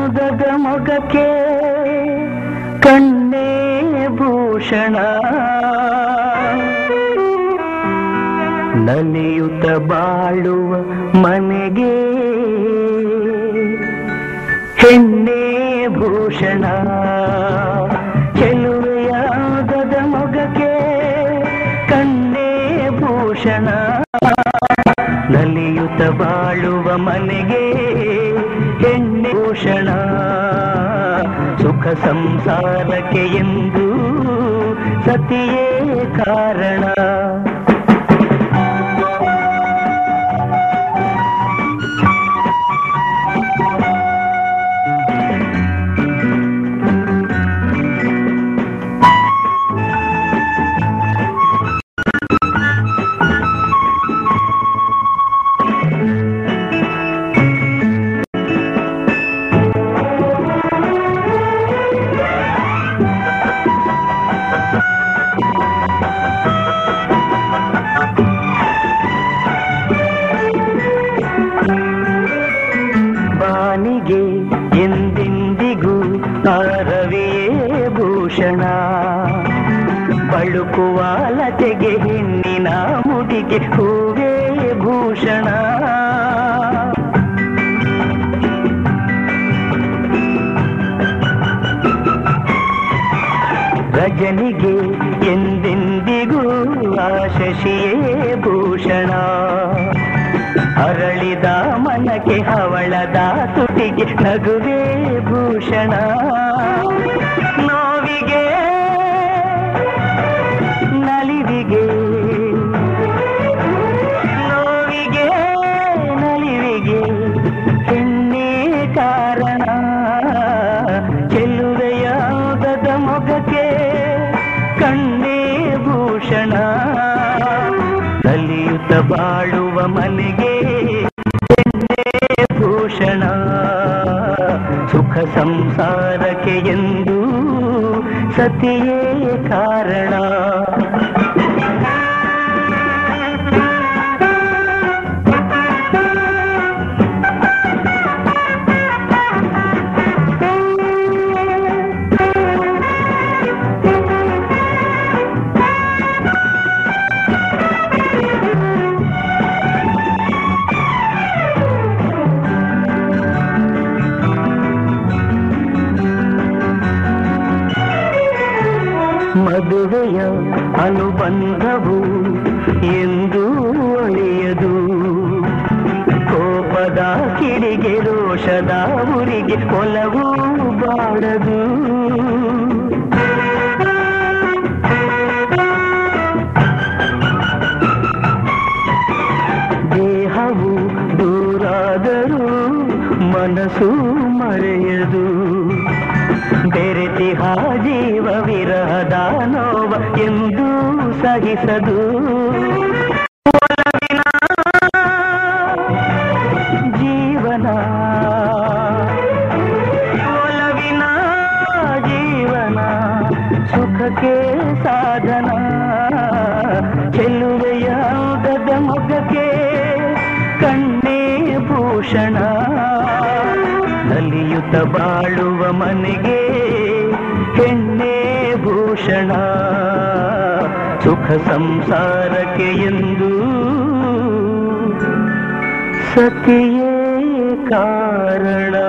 ಯಾವುದದ ಮೊಗಕ್ಕೆ ಕಣ್ಣೇ ಭೂಷಣ ನಲಿಯುತ್ತ ಬಾಳುವ ಮನೆಗೆ ಹೆಣ್ಣೆ ಭೂಷಣ ಚೆಲುವೆಯಾದದ ಮೊಗಕ್ಕೆ ಕಣ್ಣೇ ಭೂಷಣ ನಲಿಯುತ್ತ ಬಾಳುವ ಮನೆಗೆ ಹೆಣ್ಣೆ ಭೂಷಣ ಸುಖ ಸಂಸಾರಕ್ಕೆ ಎಂದು ಸತಿಯೇ ಕಾರಣ ಬಾನಿಗೆ ಎಂದೆಂದಿಗೂ ಆರವಿಯೇ ಭೂಷಣ ಬಳುಕುವ ಲತೆಗೆ ಹೆಣ್ಣಿನ ಮುಡಿಗೆ ಹೂವೇ ಭೂಷಣ ರಜನಿಗೆ ಎಂದೆಂದಿಗೂ ಆ ಶಶಿಯೇ ಭೂಷಣ ಅರಳಿದ ಮನಕ್ಕೆ ಹವಳದ ತುಟಿಗೆ ನಗುವೇ ಭೂಷಣ ನೋವಿಗೆ ನಲಿವಿಗೆ ನೋವಿಗೆ ನಲಿವಿಗೆ ಹೆಣ್ಣೇ ಕಾರಣ ಚೆಲುವೆಯಾದದ ಮೊಗಕ್ಕೆ ಕಣ್ಣೇ ಭೂಷಣ ನಲಿಯುತ್ತ ಬಾಳುವ ಮನೆಗೆ ಹೆಣ್ಣೇ ಭೂಷಣ ಸುಖ ಸಂಸಾರಕ್ಕೆ ಎಂದು ಸತಿಯೇ ಕಾರಣ ಮದುವೆಯ ಅನುಬಂಧವು ಎಂದು ಅಳಿಯದು ಕೋಪದ ಕಿಡಿಗೆ ರೋಷದ ಉರಿಗೆ ಒಲವು ಬಾಡದು ದೇಹವು ದೂರಾದರೂ ಮನಸ್ಸು ಮರೆಯದು ಬೆರೆತಿಹ ಜೀವ ವಿರಹದ ನೋವ ಎಂದು ಸಹಿಸದು ಒಲವಿನ ಜೀವನ ಒಲವಿನ ಜೀವನ ಸುಖಕ್ಕೆ ಸಾಧನ ಚೆಲುವೆಯಾಗದ ಮೊಗಕ್ಕೆ ಕಣ್ಣೇ ಭೂಷಣ ನಲಿಯುತ್ತ ಬಾಳುವ ಮನೆಗೆ ಹೆಣ್ಣೇ ಭೂಷಣ ಸುಖ ಸಂಸಾರಕ್ಕೆ ಎಂದು ಸತಿಯೇ ಕಾರಣ